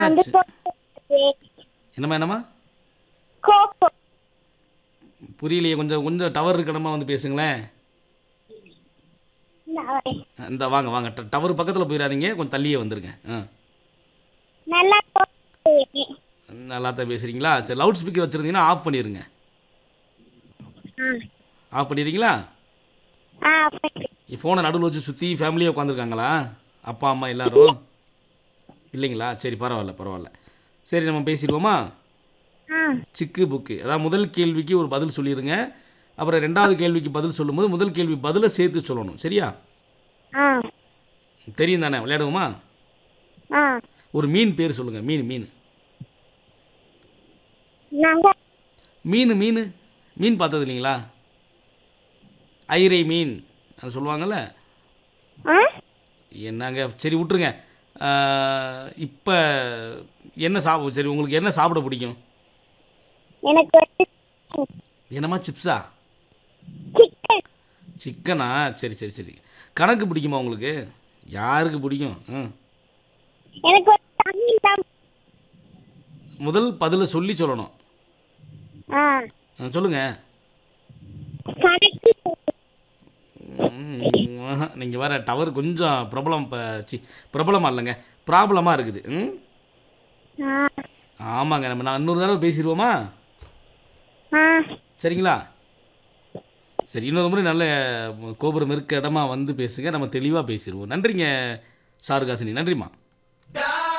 வந்து ஆச்சு. போட்டு என்னம்மா என்னம்மா கோகோ புரியலையே கொஞ்சம் கொஞ்சம் டவர் இருக்கணுமா வந்து பேசுங்களேன் இந்த வாங்க வாங்க ட- டவர் பக்கத்தில் போயிடாதீங்க கொஞ்சம் தள்ளியே வந்துருங்க ஆ நல்லா போட்டு நல்லா தான் பேசுகிறீங்களா சரி லவுட் ஸ்பீக்கர் வச்சுருந்தீங்கன்னா ஆஃப் பண்ணிடுங்க ஆஃப் பண்ணிடுறீங்களா ஆ அப்படி. ஃபோனை நடுவில் வச்சு சுற்றி ஃபேமிலியாக உட்காந்துருக்காங்களா அப்பா அம்மா எல்லாரும் இல்லைங்களா சரி பரவாயில்ல பரவாயில்ல சரி நம்ம பேசிடுவோமா ஆ சிக்கு புக்கு அதாவது முதல் கேள்விக்கு ஒரு பதில் சொல்லிடுங்க அப்புறம் ரெண்டாவது கேள்விக்கு பதில் சொல்லும்போது முதல் கேள்வி பதிலை சேர்த்து சொல்லணும் சரியா ஆ தெரியும் தானே விளையாடுவோமா ஆ ஒரு மீன் பேர் சொல்லுங்கள் மீன் மீன் நாங்க மீன் மீன் மீன் பார்த்தது இல்லைங்களா ஐரை மீன் அது சொல்லுவாங்கள்ல ஆ என்னங்க சரி விட்ருங்க இப்போ என்ன சாப்பிட சரி உங்களுக்கு என்ன சாப்பிட பிடிக்கும் எனக்கு வந்து என்னம்மா சிப்ஸா சிக்கன் சிக்கனா சரி சரி சரி கணக்கு பிடிக்குமா உங்களுக்கு யாருக்கு பிடிக்கும் ம் எனக்கு வந்து தமிழ் தான் முதல் பதிலை சொல்லி சொல்லணும் ஆ ஆ, சொல்லுங்க கணக்கு நீங்கள் வேற டவர் கொஞ்சம் பிரபலம் இப்போ சி பிரபலமாக இல்லைங்க ப்ராப்ளமாக இருக்குது ம் ஆ ஆமாங்க நம்ம நான் இன்னொரு தடவை பேசிடுவோமா ஆ சரிங்களா சரி இன்னொரு முறை நல்ல கோபுரம் இருக்க இடமா வந்து பேசுங்க நம்ம தெளிவாக பேசிடுவோம் நன்றிங்க சாருகாசினி நன்றிம்மா